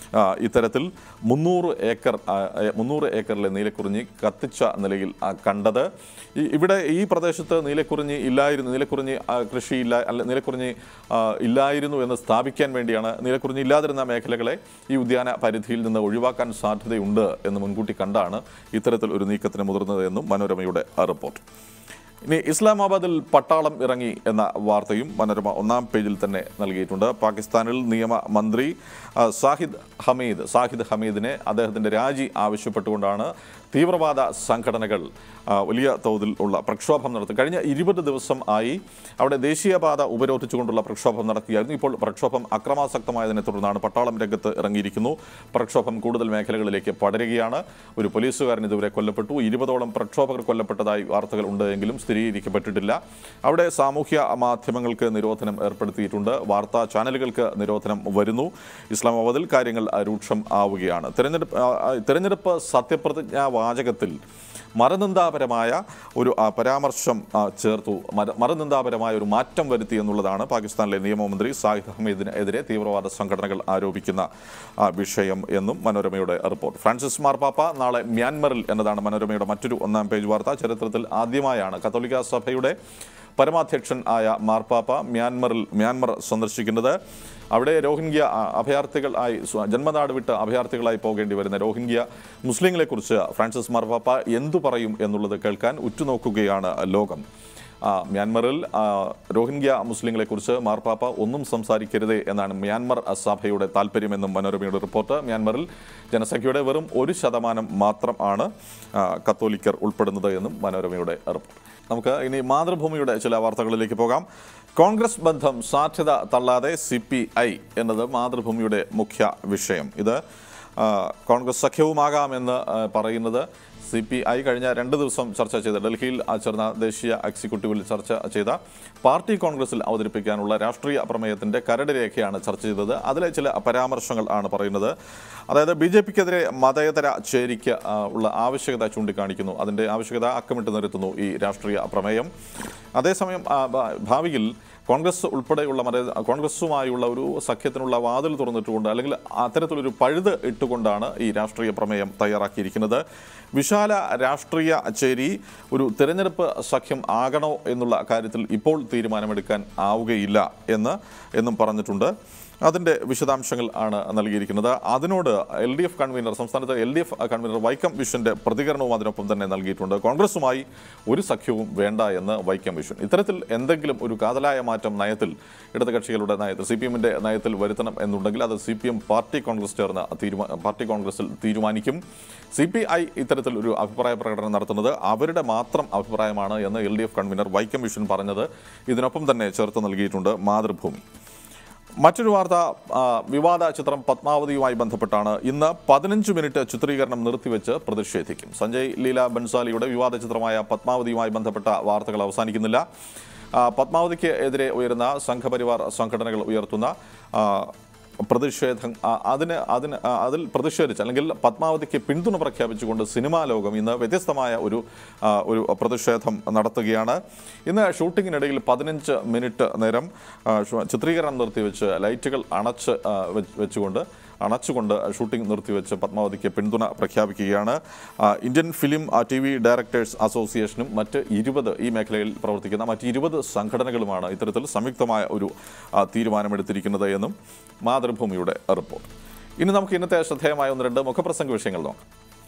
S1: ആ, ഇത്തരത്തിൽ മുന്നൂറ് ഏക്കർ ആ, ഏ, മുന്നൂറ് ഏക്കറിലെ നീലക്കുറിഞ്ഞി കത്തിച്ച നിലയിൽ ആ, കണ്ടത് ഈ- ഇവിടെ ഈ പ്രദേശത്ത് നീലക്കുറിഞ്ഞി ഇല്ലായിരുന്നു നീലക്കുറിഞ്ഞി ആ, കൃഷിയില്ല അല്ല നീലക്കുറിഞ്ഞി ആ, ഇല്ലായിരുന്നു എന്ന് സ്ഥാപിക്കാൻ വേണ്ടിയാണ് നീലക്കുറിഞ്ഞി ഇല്ലാതിരുന്ന മേഖലകളെ ഈ ഉദ്യാന പരിധിയിൽ നിന്ന് ഒഴിവാക്കാൻ സാധ്യതയുണ്ട് എന്ന് മുൻകൂട്ടി കണ്ടാണ് ഇത്തരത്തിൽ ഒരു നീക്കത്തിന് മുതിർന്നത് എന്നും മനോരമയുടെ ആ റിപ്പോർട്ട് ഇനി ഇസ്ലാമാബാദിൽ പട്ടാളം ഇറങ്ങി എന്ന വാർത്തയും മനോരമ ഒന്നാം പേജിൽ തന്നെ നൽകിയിട്ടുണ്ട് പാകിസ്ഥാനിൽ നിയമ മന്ത്രി ആ, സാഹിദ് ഹമീദ് സാഹിദ് ഹമീദിനെ അദ്ദേഹത്തിൻ്റെ രാജി ആവശ്യപ്പെട്ടുകൊണ്ടാണ് തീവ്രവാദ സംഘടനകൾ ആ, വലിയ തോതിൽ ഉള്ള പ്രക്ഷോഭം നടത്തി കഴിഞ്ഞ ഇരുപത് ദിവസം ആയി അവിടെ ദേശീയപാത ഉപരോധിച്ചുകൊണ്ടുള്ള പ്രക്ഷോഭം നടത്തിയായിരുന്നു ഇപ്പോൾ പ്രക്ഷോഭം അക്രമാസക്തമായതിനെ തുടർന്നാണ് പട്ടാളം രംഗത്ത് ഇറങ്ങിയിരിക്കുന്നു പ്രക്ഷോഭം കൂടുതൽ മേഖലകളിലേക്ക് പടരുകയാണ് ഒരു പോലീസുകാരൻ ഇതുവരെ കൊല്ലപ്പെട്ടു ഇരുപതോളം പ്രക്ഷോഭകർ കൊല്ലപ്പെട്ടതായി വാർത്തകൾ ഉണ്ട് എങ്കിലും സ്ഥിരീകരിക്കപ്പെട്ടിട്ടില്ല അവിടെ സാമൂഹ്യ മാധ്യമങ്ങൾക്ക് നിരോധനം ഏർപ്പെടുത്തിയിട്ടുണ്ട് വാർത്താ ചാനലുകൾക്ക് നിരോധനം വരുന്നു ഇസ്ലാമാബാദിൽ കാര്യങ്ങൾ രൂക്ഷം ആവുകയാണ് തെരഞ്ഞെടുപ്പ് ആ, ആ, തെരഞ്ഞെടുപ്പ് സത്യപ്രതിജ്ഞാ വാചകത്തിൽ മറനിന്ദാപരമായ ഒരു ആ, പരാമർശം ആ, ചേർത്തു മര- മറനിന്ദാപരമായ ഒരു മാറ്റം വരുത്തി എന്നുള്ളതാണ് പാകിസ്ഥാനിലെ നിയമമന്ത്രി സാഹിദ് അഹമ്മദിനെതിരെ തീവ്രവാദ സംഘടനകൾ ആരോപിക്കുന്ന ആ, വിഷയം എന്നും മനോരമയുടെ റിപ്പോർട്ട് ഫ്രാൻസിസ് മാർപ്പാപ്പ നാളെ മ്യാൻമറിൽ എന്നതാണ് മനോരമയുടെ മറ്റൊരു ഒന്നാം പേജ് വാർത്ത ചരിത്രത്തിൽ ആദ്യമായാണ് കത്തോലിക്ക സഭയുടെ പരമാധ്യക്ഷൻ ആയ മാർപ്പാപ്പ മ്യാൻമറിൽ മ്യാൻമർ സന്ദർശിക്കുന്നത് അവിടെ രോഹിംഗ്യ ആ, അഭയാർത്ഥികളായി സ്വ- ജന്മനാട് വിട്ട് അഭയാർത്ഥികളായി പോകേണ്ടി വരുന്ന രോഹിംഗ്യ മുസ്ലിങ്ങളെക്കുറിച്ച് ഫ്രാൻസിസ് മാർപ്പാപ്പ എന്തു പറയും എന്നുള്ളത് കേൾക്കാൻ ഉറ്റുനോക്കുകയാണ് ലോകം ആ, മ്യാൻമറിൽ ആ, രോഹിംഗ്യ മുസ്ലിങ്ങളെക്കുറിച്ച് മാർപ്പാപ്പ ഒന്നും സംസാരിക്കരുത് എന്നാണ് മ്യാൻമർ സഭയുടെ താല്പര്യമെന്നും മനോരമയുടെ റിപ്പോർട്ട് മ്യാൻമറിൽ ജനസംഖ്യയുടെ വെറും ഒരു ശതമാനം മാത്രം ആണ് ആ, കത്തോലിക്കർ ഉൾപ്പെടുന്നത് എന്നും മനോരമയുടെ റിപ്പോർട്ട് നമുക്ക് ഇനി മാതൃഭൂമിയുടെ ചില വാർത്തകളിലേക്ക് പോകാം കോൺഗ്രസ് ബന്ധം സാധ്യത തള്ളാതെ സി പി ഐ എന്നത് മാതൃഭൂമിയുടെ മുഖ്യ വിഷയം ഇത് ആ, കോൺഗ്രസ് സഖ്യവുമാകാമെന്ന് ആ, പറയുന്നത് സി പി ഐ കഴിഞ്ഞ രണ്ട് ദിവസം ചർച്ച ചെയ്ത ഡൽഹിയിൽ ആ ചേർന്ന ദേശീയ എക്സിക്യൂട്ടീവിൽ ചർച്ച ചെയ്ത പാർട്ടി കോൺഗ്രസിൽ അവതരിപ്പിക്കാനുള്ള രാഷ്ട്രീയ പ്രമേയത്തിന്റെ കരട് രേഖയാണ് ചർച്ച ചെയ്തത് അതിലെ ചില പരാമർശങ്ങൾ ആണ് പറയുന്നത് അതായത് ബി ജെ പിക്കെതിരെ മതേതര ചേരിക്ക് ആ, ഉള്ള ആവശ്യകത ചൂണ്ടിക്കാണിക്കുന്നു അതിന്റെ ആവശ്യകത അക്കമിട്ട് നിരത്തുന്നു ഈ രാഷ്ട്രീയ പ്രമേയം അതേസമയം ആ, ഭ- ഭാവിയിൽ കോൺഗ്രസ് ഉൾപ്പെടെയുള്ള മറ്റേ കോൺഗ്രസുമായുള്ള ഒരു സഖ്യത്തിനുള്ള വാതിൽ തുറന്നിട്ടുകൊണ്ട് അല്ലെങ്കിൽ അത്തരത്തിലൊരു പഴുത് ഇട്ടുകൊണ്ടാണ് ഈ രാഷ്ട്രീയ പ്രമേയം തയ്യാറാക്കിയിരിക്കുന്നത് വിശാല രാഷ്ട്രീയ ചേരി ഒരു തിരഞ്ഞെടുപ്പ് സഖ്യം ആകണോ എന്നുള്ള കാര്യത്തിൽ ഇപ്പോൾ തീരുമാനമെടുക്കാൻ ആവുകയില്ല എന്ന് എന്നും പറഞ്ഞിട്ടുണ്ട് അതിൻ്റെ വിശദാംശങ്ങൾ ആണ് നൽകിയിരിക്കുന്നത് അതിനോട് എൽ ഡി എഫ് കൺവീനർ സംസ്ഥാനത്തെ L D F convener Vaikom വിഷന്റെ പ്രതികരണവും അതിനൊപ്പം തന്നെ നൽകിയിട്ടുണ്ട് കോൺഗ്രസുമായി ഒരു സഖ്യവും വേണ്ട എന്ന് വൈക്കം വിഷൻ ഇത്തരത്തിൽ എന്തെങ്കിലും ഒരു കാതലായ മാറ്റം നയത്തിൽ ഇടതുകക്ഷികളുടെ നയത്തിൽ സി പി എമ്മിൻ്റെ നയത്തിൽ വരുത്തണം എന്നുണ്ടെങ്കിൽ അത് C P M party congress ചേർന്ന് തീരുമാ പാർട്ടി കോൺഗ്രസിൽ തീരുമാനിക്കും സി പി ഐ ഇത്തരത്തിൽ ഒരു അഭിപ്രായ പ്രകടനം നടത്തുന്നത് അവരുടെ മാത്രം അഭിപ്രായമാണ് എന്ന് L D F convener Vaikom Vishwan പറഞ്ഞത് ഇതിനൊപ്പം തന്നെ ചേർത്ത് നൽകിയിട്ടുണ്ട് മാതൃഭൂമി മറ്റൊരു വാർത്ത ആ, വിവാദ ചിത്രം പത്മാവതിയുമായി ബന്ധപ്പെട്ടാണ് ഇന്ന് പതിനഞ്ച് മിനിറ്റ് ചിത്രീകരണം നിർത്തിവെച്ച് പ്രതിഷേധിക്കും സഞ്ജയ് ലീല ബൻസാലിയുടെ വിവാദ ചിത്രമായ പത്മാവതിയുമായി ബന്ധപ്പെട്ട വാർത്തകൾ അവസാനിക്കുന്നില്ല ആ, പത്മാവതിക്ക് എതിരെ ഉയരുന്ന സംഘപരിവാർ സംഘടനകൾ ഉയർത്തുന്ന ആ, പ്രതിഷേധം ആ, അതിന് അതിന് ആ, അതിൽ പ്രതിഷേധിച്ച് അല്ലെങ്കിൽ പത്മാവതിക്ക് പിന്തുണ പ്രഖ്യാപിച്ചുകൊണ്ട് സിനിമാ ലോകം ഇന്ന് വ്യത്യസ്തമായ ഒരു ആ, ഒരു പ്രതിഷേധം നടത്തുകയാണ് ഇന്ന് ഷൂട്ടിങ്ങിനിടയിൽ പതിനഞ്ച് മിനിറ്റ് നേരം ആ, ഷു- ചിത്രീകരണം നിർത്തിവെച്ച് ലൈറ്റുകൾ അണച്ച് ആ, വെച്ച് വെച്ചുകൊണ്ട് അണച്ചുകൊണ്ട് ഷൂട്ടിംഗ് നിർത്തിവെച്ച് പത്മാവതിക്ക് പിന്തുണ പ്രഖ്യാപിക്കുകയാണ് ആ, ഇന്ത്യൻ ഫിലിം ആ, ടി വി ഡയറക്ടേഴ്സ് അസോസിയേഷനും മറ്റ് ഇരുപത് ഈ മേഖലയിൽ പ്രവർത്തിക്കുന്ന മറ്റ് ഇരുപത് സംഘടനകളുമാണ് ഇത്തരത്തിൽ സംയുക്തമായ ഒരു ആ, തീരുമാനമെടുത്തിരിക്കുന്നത് എന്നും മാതൃഭൂമിയുടെ റിപ്പോർട്ട് ഇനി നമുക്ക് ഇന്നത്തെ ശ്രദ്ധേയമായ ഒന്ന് രണ്ട് മുഖപ്രസംഗ വിഷയങ്ങൾ നോക്കാം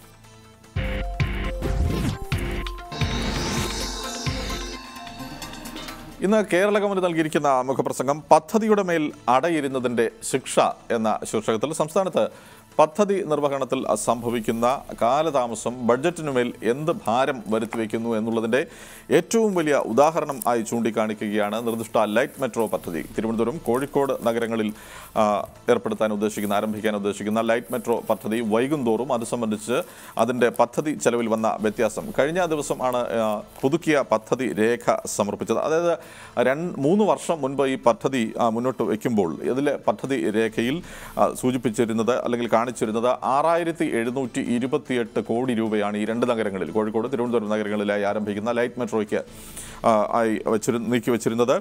S1: ഇന്ന് കേരള കൗമുദി നൽകിയിരിക്കുന്ന മുഖപ്രസംഗം പദ്ധതിയുടെ മേൽ അടയിരുന്നതിന്റെ ശിക്ഷ എന്ന ശീർഷകത്തിൽ സംസ്ഥാനത്ത് പദ്ധതി നിർവഹണത്തിൽ സംഭവിക്കുന്ന കാലതാമസം ബഡ്ജറ്റിനുമേൽ എന്ത് ഭാരം വരുത്തിവെക്കുന്നു എന്നുള്ളതിന്റെ ഏറ്റവും വലിയ ഉദാഹരണം ആയി ചൂണ്ടിക്കാണിക്കുകയാണ് നിർദ്ദിഷ്ട ലൈറ്റ് മെട്രോ പദ്ധതി തിരുവനന്തപുരം കോഴിക്കോട് നഗരങ്ങളിൽ ആ, ഏർപ്പെടുത്താൻ ഉദ്ദേശിക്കുന്ന ആരംഭിക്കാൻ ഉദ്ദേശിക്കുന്ന ലൈറ്റ് മെട്രോ പദ്ധതി വൈകുന്തോറും അത് സംബന്ധിച്ച് അതിന്റെ പദ്ധതി ചെലവിൽ വന്ന വ്യത്യാസം കഴിഞ്ഞ ദിവസമാണ് ആ, പുതുക്കിയ പദ്ധതി രേഖ സമർപ്പിച്ചത് അതായത് രണ്ട് മൂന്ന് വർഷം മുൻപ് ഈ പദ്ധതി ആ, മുന്നോട്ട് വയ്ക്കുമ്പോൾ ഇതിലെ പദ്ധതി രേഖയിൽ ആ, സൂചിപ്പിച്ചിരുന്നത് അല്ലെങ്കിൽ കാണിച്ചിരുന്നത് ആറായിരത്തി എഴുന്നൂറ്റി ഇരുപത്തിയെട്ട് കോടി രൂപയാണ് ഈ രണ്ട് നഗരങ്ങളിൽ കോഴിക്കോട് തിരുവനന്തപുരം നഗരങ്ങളിലായി ആരംഭിക്കുന്ന ലൈറ്റ് മെട്രോയ്ക്ക് ആ, ആയി വെച്ചിരു നീക്കി വെച്ചിരുന്നത്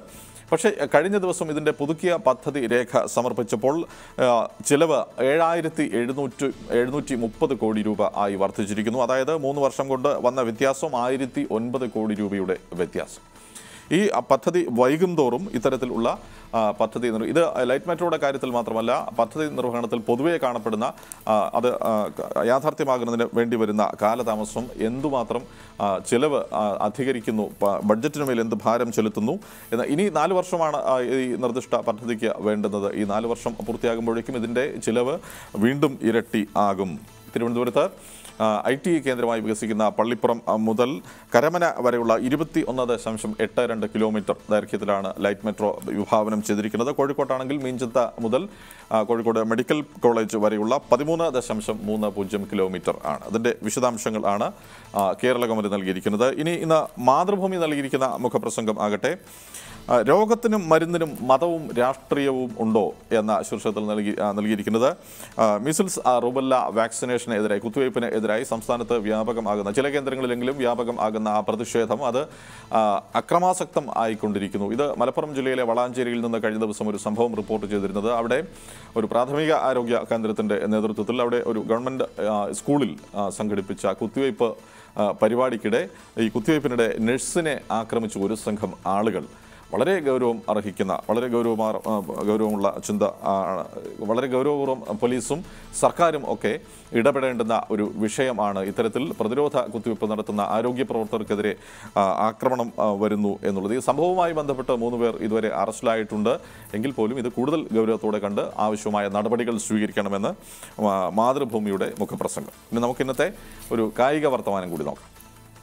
S1: പക്ഷേ കഴിഞ്ഞ ദിവസം ഇതിൻ്റെ പുതുക്കിയ പദ്ധതി രേഖ സമർപ്പിച്ചപ്പോൾ ആ, ചിലവ് ഏഴായിരത്തി എഴുന്നൂറ്റി എഴുന്നൂറ്റി മുപ്പത് കോടി രൂപ ആയി വർദ്ധിച്ചിരിക്കുന്നു അതായത് മൂന്ന് വർഷം കൊണ്ട് വന്ന വ്യത്യാസം ആയിരത്തി ഒൻപത് കോടി രൂപയുടെ വ്യത്യാസം ഈ ആ, പദ്ധതി വൈകും തോറും ഇത്തരത്തിലുള്ള ആ, പദ്ധതി നിർ- ഇത് ലൈറ്റ് മെട്രോയുടെ കാര്യത്തിൽ മാത്രമല്ല പദ്ധതി നിർവഹണത്തിൽ പൊതുവേ കാണപ്പെടുന്ന ആ, അത് ആ, ക- യാഥാർത്ഥ്യമാകുന്നതിന് വേണ്ടി വരുന്ന കാലതാമസം എന്തുമാത്രം ആ, ചിലവ് ആ, അധികരിക്കുന്നു പ- ബഡ്ജറ്റിന് മേൽ എന്ത് ഭാരം ചെലുത്തുന്നു എന്ന് ഇനി നാല് വർഷമാണ് ആ, ഈ നിർദ്ദിഷ്ട പദ്ധതിക്ക് വേണ്ടുന്നത് ഈ നാല് വർഷം പൂർത്തിയാകുമ്പോഴേക്കും ഇതിൻ്റെ ചിലവ് വീണ്ടും ഇരട്ടി ആകും തിരുവനന്തപുരത്ത് ഐ ടി കേന്ദ്രമായി വികസിക്കുന്ന പള്ളിപ്പുറം ആ, മുതൽ കരമന വരെയുള്ള ഇരുപത്തി ഒന്ന് ദശാംശം എട്ട് രണ്ട് കിലോമീറ്റർ ദൈർഘ്യത്തിലാണ് ലൈറ്റ് മെട്രോ വിഭാവനം ചെയ്തിരിക്കുന്നത് കോഴിക്കോട്ടാണെങ്കിൽ മീഞ്ചത്ത മുതൽ ആ, കോഴിക്കോട് മെഡിക്കൽ കോളേജ് വരെയുള്ള പതിമൂന്ന് ദശാംശം മൂന്ന് പൂജ്യം കിലോമീറ്റർ ആണ് അതിൻ്റെ വിശദാംശങ്ങൾ ആണ് ആ, കേരള കൗമുദി നൽകിയിരിക്കുന്നത് ഇനി ഇന്ന് മാതൃഭൂമി നൽകിയിരിക്കുന്ന മുഖപ്രസംഗം ആകട്ടെ ആ, രോഗത്തിനും മരുന്നിനും മതവും രാഷ്ട്രീയവും ഉണ്ടോ എന്ന ശീർഷകത്തിൽ നൽകി ആ, നൽകിയിരിക്കുന്നത് ആ, മീസിൽസ് ആ, റുബല്ല വാക്സിനേഷനെതിരായി കുത്തിവയ്പ്പിന് എതിരായി സംസ്ഥാനത്ത് വ്യാപകമാകുന്ന ചില കേന്ദ്രങ്ങളിലെങ്കിലും വ്യാപകം ആകുന്ന ആ പ്രതിഷേധം അത് ആ, അക്രമാസക്തം ആയിക്കൊണ്ടിരിക്കുന്നു ഇത് മലപ്പുറം ജില്ലയിലെ വളാഞ്ചേരിയിൽ നിന്ന് കഴിഞ്ഞ ദിവസം ഒരു സംഭവം റിപ്പോർട്ട് ചെയ്തിരുന്നത് അവിടെ ഒരു പ്രാഥമിക ആരോഗ്യ കേന്ദ്രത്തിന്റെ നേതൃത്വത്തിൽ അവിടെ ഒരു ഗവൺമെന്റ് ആ, സ്കൂളിൽ ആ, സംഘടിപ്പിച്ച കുത്തിവയ്പ്പ് ആ, പരിപാടിക്കിടെ ഈ കുത്തിവയ്പ്പിനിടെ നഴ്സിനെ ആക്രമിച്ച ഒരു സംഘം ആളുകൾ വളരെ ഗൗരവം അർഹിക്കുന്ന വളരെ ഗൗരവമാ ആ, ഗൗരവമുള്ള ചിന്ത ആ, വളരെ ഗൗരവപൂർവ്വം പോലീസും സർക്കാരും ഒക്കെ ഇടപെടേണ്ടുന്ന ഒരു വിഷയമാണ് ഇത്തരത്തിൽ പ്രതിരോധ കുത്തിവയ്പ്പ് നടത്തുന്ന ആരോഗ്യ പ്രവർത്തകർക്കെതിരെ ആ, ആക്രമണം ആ, വരുന്നു എന്നുള്ളത് ഈ സംഭവവുമായി ബന്ധപ്പെട്ട് മൂന്ന് പേർ ഇതുവരെ അറസ്റ്റിലായിട്ടുണ്ട് എങ്കിൽ പോലും ഇത് കൂടുതൽ ഗൗരവത്തോടെ കണ്ട് ആവശ്യമായ നടപടികൾ സ്വീകരിക്കണമെന്ന് മാ- മാതൃഭൂമിയുടെ മുഖപ്രസംഗം ഇനി നമുക്ക് ഇന്നത്തെ ഒരു കായിക വർത്തമാനം കൂടി നോക്കാം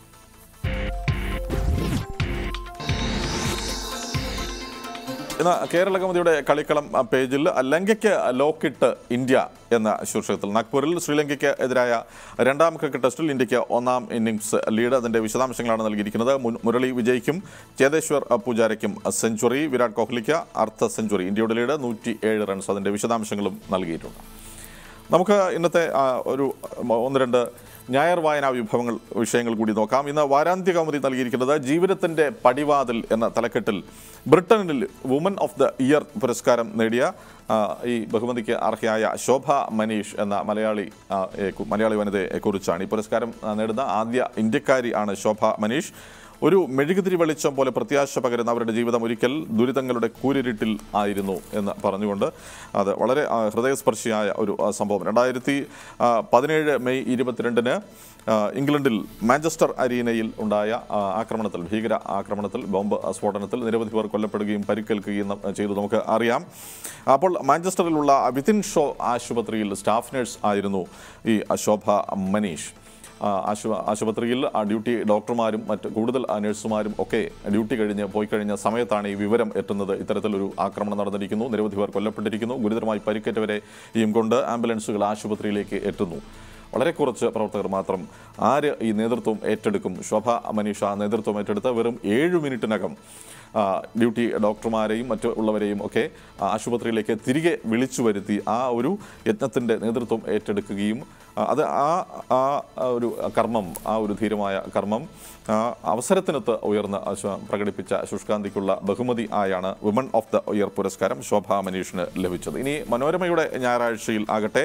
S1: ഇന്ന് കേരള കൗമുദിയുടെ കളിക്കളം ആ, പേജിൽ ലങ്കയ്ക്ക് ലോക്കിട്ട് ഇന്ത്യ എന്ന ശീർഷകത്തിൽ നാഗ്പൂരിൽ ശ്രീലങ്കയ്ക്ക് എതിരായ രണ്ടാം ക്രിക്കറ്റ് ടെസ്റ്റിൽ ഇന്ത്യക്ക് ഒന്നാം ഇന്നിംഗ്സ് ലീഡ് അതിന്റെ വിശദാംശങ്ങളാണ് നൽകിയിരിക്കുന്നത് മുൻ- മുരളി വിജയ്ക്കും ചേതേശ്വർ പൂജാരയ്ക്കും സെഞ്ചുറി വിരാട് കോഹ്ലിക്ക് അർദ്ധ സെഞ്ചുറി ഇന്ത്യയുടെ ലീഡ് നൂറ്റി ഏഴ് റൺസ് അതിന്റെ വിശദാംശങ്ങളും നൽകിയിട്ടുണ്ട് നമുക്ക് ഇന്നത്തെ ആ, ഒരു മ- ഒന്ന് രണ്ട് ഞായർ വായനാ വിഭവങ്ങൾ വിഷയങ്ങൾ കൂടി നോക്കാം ഇന്ന് വാരാന്ത്യ കൗമുദി നൽകിയിരിക്കുന്നത് ജീവിതത്തിന്റെ പടിവാതിൽ എന്ന തലക്കെട്ടിൽ ബ്രിട്ടനിൽ വുമൻ ഓഫ് ദ ഇയർ പുരസ്കാരം നേടിയ ആ, ഈ ബഹുമതിക്ക് അർഹയായ ശോഭ മനീഷ് എന്ന മലയാളി ആ, യെ കു- മലയാളി വനിതയെ കുറിച്ചാണ് ഈ പുരസ്കാരം ആ, നേടുന്ന ആദ്യ ഇന്ത്യക്കാരി ആണ് ശോഭ മനീഷ് ഒരു മെഴുകുതിരി വെളിച്ചം പോലെ പ്രത്യാശ പകരുന്ന അവരുടെ ജീവിതം ഒരിക്കൽ ദുരിതങ്ങളുടെ കൂരിരുട്ടിൽ ആയിരുന്നു എന്ന് പറഞ്ഞുകൊണ്ട് അത് വളരെ ആ, ഹൃദയസ്പർശിയായ ഒരു ആ, സംഭവം രണ്ടായിരത്തി ആ, പതിനേഴ് മെയ് ഇരുപത്തിരണ്ടിന് ആ, ഇംഗ്ലണ്ടിൽ മാഞ്ചസ്റ്റർ അരീനയിൽ ഉണ്ടായ ആ, ആക്രമണത്തിൽ ഭീകര ആക്രമണത്തിൽ ബോംബ് സ്ഫോടനത്തിൽ നിരവധി പേർ കൊല്ലപ്പെടുകയും പരിക്കേൽക്കുകയും ന- ചെയ്തു നമുക്ക് അറിയാം അപ്പോൾ മാഞ്ചസ്റ്ററിലുള്ള വിതിൻ ഷോ ആശുപത്രിയിൽ സ്റ്റാഫ് നഴ്സ് ആയിരുന്നു ഈ ശോഭ മനീഷ് ആ, ആശു ആശുപത്രിയിൽ ആ ഡ്യൂട്ടി ഡോക്ടർമാരും മറ്റ് കൂടുതൽ ആ നഴ്സുമാരും ഒക്കെ ഡ്യൂട്ടി കഴിഞ്ഞ് പോയി കഴിഞ്ഞ സമയത്താണ് ഈ വിവരം എത്തുന്നത് ഇത്തരത്തിലൊരു ആക്രമണം നടന്നിരിക്കുന്നു നിരവധി പേർ കൊല്ലപ്പെട്ടിരിക്കുന്നു ഗുരുതരമായി പരിക്കേറ്റവരെയും കൊണ്ട് ആംബുലൻസുകൾ ആശുപത്രിയിലേക്ക് എത്തുന്നു വളരെ കുറച്ച് പ്രവർത്തകർ മാത്രം ആര് ഈ നേതൃത്വം ഏറ്റെടുക്കും ശോഭ മനീഷ നേതൃത്വം ഏറ്റെടുത്ത് വെറും ഏഴ് മിനിറ്റിനകം ആ, ഡ്യൂട്ടി ഡോക്ടർമാരെയും മറ്റു ഉള്ളവരെയും ഒക്കെ ആ, ആശുപത്രിയിലേക്ക് തിരികെ വിളിച്ചു വരുത്തി ആ ഒരു യത്നത്തിൻ്റെ നേതൃത്വം ഏറ്റെടുക്കുകയും ആ, അത് ആ ആ ആ ഒരു കർമ്മം ആ ഒരു ധീരമായ കർമ്മം ആ, അവസരത്തിനൊത്ത് ഉയർന്ന് ശ- പ്രകടിപ്പിച്ച ശുഷ്കാന്തിക്കുള്ള ബഹുമതി ആയാണ് വുമൺ ഓഫ് ദ ഇയർ പുരസ്കാരം ശോഭ മനീഷിന് ലഭിച്ചത് ഇനി മനോരമയുടെ ഞായറാഴ്ചയിൽ ആകട്ടെ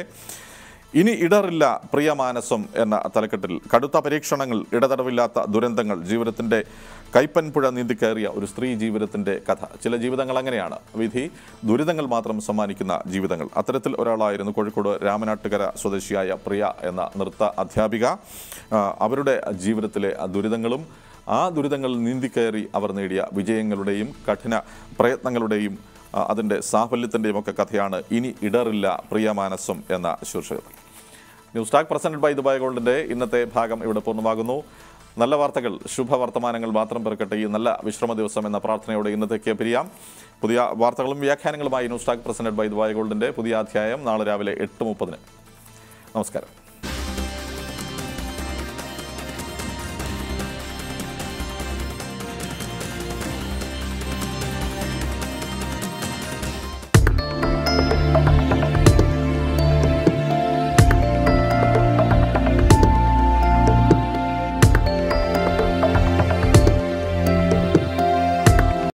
S1: ഇനി ഇടറില്ല പ്രിയമാനസം എന്ന തലക്കെട്ടിൽ കടുത്ത പരീക്ഷണങ്ങൾ ഇടതടവില്ലാത്ത ദുരന്തങ്ങൾ ജീവിതത്തിന്റെ കൈപ്പൻപുഴ നീന്തിക്കയറിയ ഒരു സ്ത്രീ ജീവിതത്തിന്റെ കഥ ചില ജീവിതങ്ങൾ അങ്ങനെയാണ് വിധി ദുരിതങ്ങൾ മാത്രം സമ്മാനിക്കുന്ന ജീവിതങ്ങൾ അത്തരത്തിൽ ഒരാളായിരുന്നു കോഴിക്കോട് രാമനാട്ടുകര സ്വദേശിയായ പ്രിയ എന്ന നൃത്ത അധ്യാപിക ആ, അവരുടെ ജീവിതത്തിലെ ആ ദുരിതങ്ങളും ആ ദുരിതങ്ങൾ നീന്തിക്കയറി അവർ നേടിയ വിജയങ്ങളുടെയും കഠിന പ്രയത്നങ്ങളുടെയും ആ, അതിൻ്റെ സാഫല്യത്തിൻ്റെയും ഒക്കെ കഥയാണ് ഇനി ഇടറില്ല പ്രിയമാനസം എന്ന ശീർഷകത്തിൽ news talk presented by Dubai ഗോൾഡിന്റെ ഇന്നത്തെ ഭാഗം ഇവിടെ പൂർണ്ണമാകുന്നു നല്ല വാർത്തകൾ ശുഭവർത്തമാനങ്ങൾ മാത്രം പെറുക്കട്ടെ ഈ നല്ല വിശ്രമ ദിവസം എന്ന പ്രാർത്ഥനയോടെ ഇന്നത്തേക്ക് പിരിയാം പുതിയ വാർത്തകളും വ്യാഖ്യാനങ്ങളുമായി news talk presented by Dubai ഗോൾഡിന്റെ പുതിയ അധ്യായം നാളെ രാവിലെ എട്ട് മുപ്പതിന് നമസ്കാരം